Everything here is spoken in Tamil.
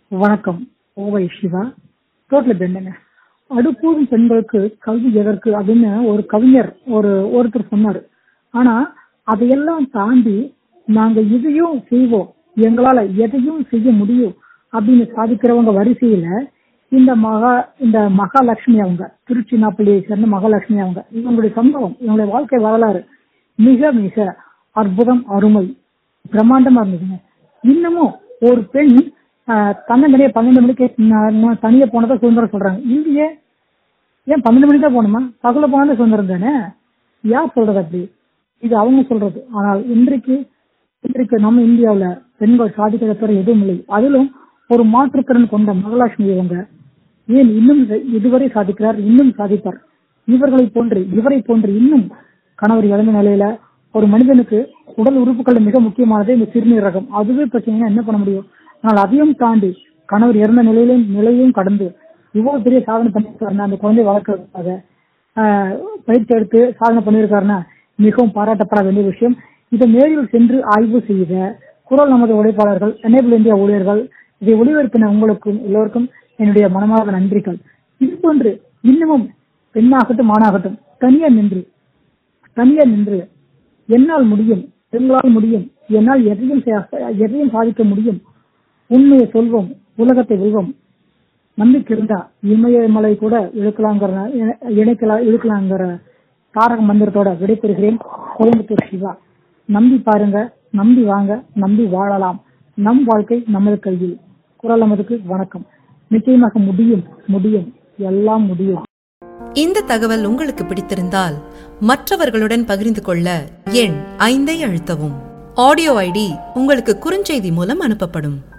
வணக்கம் ஓவை சிவா ரோட்ல பெண்டுங்க அடுப்பூதும் பெண்களுக்கு கல்வி எதற்கு அப்படின்னு ஒரு கவிஞர் ஒரு ஒருத்தர் சொன்னாரு ஆனா அதையெல்லாம் தாண்டி நாங்க இதையும் செய்வோம் எங்களால எதையும் செய்ய முடியும் அப்படின்னு சாதிக்கிறவங்க வரிசையில இந்த மகா இந்த மகாலட்சுமி அவங்க திருச்சினாப்பள்ளியை சேர்ந்த மகாலட்சுமி அவங்க இவங்களுடைய சம்பவம் இவங்களுடைய வாழ்க்கை வரலாறு மிக மிக அற்புதம் அருமை பிரம்மாண்டமா இருந்ததுங்க இன்னமும் ஒரு பெண் ஆஹ், தன்னந்தனியே பன்னெண்டு மணிக்கு நான் நான் தனியா போனதா சுதந்திரம் சொல்றாங்க இல்லையே ஏன் பன்னெண்டு மணிக்கு தான் போகணுமா பகல போனாலும் சுதந்திரம் தானே யார் சொல்றது அப்படி இது அவங்க சொல்றது ஆனால் இன்றைக்கு இன்றைக்கு நம்ம இந்தியாவுல பெண்கள் சாதிக்கிற துறை எதுவும் இல்லை அதிலும் ஒரு மாற்றுத்திறன் கொண்ட மகாலட்சுமி இவங்க ஏன் இன்னும் இதை- இதுவரை சாதிக்கிறார் இன்னும் சாதிப்பார் இவர்களை போன்று இவரை போன்று இன்னும் கணவர் இழந்த நிலையில ஒரு மனிதனுக்கு உடல் உறுப்புகள் மிக முக்கியமானது இந்த சிறுநீரகம் அதுவே பிரச்சனைனா என்ன பண்ண முடியும் ஆனால் அதையும் தாண்டி கணவர் இறந்த நிலையிலும் நிலையும் கடந்து இவ்வளவு பெரிய சாதனை பண்ணிருக்காருன்னா அந்த குழந்தை வளர்க்கறதுக்காக ஆஹ், பயிற்சி எடுத்து சாதனை பண்ணியிருக்காருன்னா மிகவும் பாராட்டப்பட வேண்டிய விஷயம் இதை நேரில் சென்று ஆய்வு செய்த குரல் நமது உழைப்பாளர்கள் எனேபிள் இந்தியா ஊழியர்கள் இதை ஒளிபரப்பின உங்களுக்கும் எல்லோருக்கும் என்னுடைய மனமார்ந்த நன்றிகள் இது போன்று இன்னமும் பெண்ணாகட்டும் ஆணாகட்டும் தனியா நின்று தனியா நின்று என்னால் முடியும் எங்களால் முடியும் என்னால் எதையும் செய- எதையும் சாதிக்க முடியும் உண்மையை சொல்வோம் உலகத்தை வெல்வோம் நம்பிக்கை இருந்தா இமயமலை கூட இழுக்கலாங்கிற இணை- இணைக்கலாம் இழுக்கலாங்கிற தாரக மந்திரத்தோட விடைபெறுகிறேன் கோயம்புத்தூர் சிவா நம்பி பாருங்க நம்பி வாங்க நம்பி வாழலாம் நம் வாழ்க்கை நமது கையில் குரல் நமதுக்கு வணக்கம் நிச்சயமாக முடியும் முடியும் எல்லாம் முடியும் இந்த தகவல் உங்களுக்கு பிடித்திருந்தால் மற்றவர்களுடன் பகிர்ந்து கொள்ள எண் ஐந்தை அழுத்தவும் ஆடியோ ஐடி உங்களுக்கு குறுஞ்செய்தி மூலம் அனுப்பப்படும்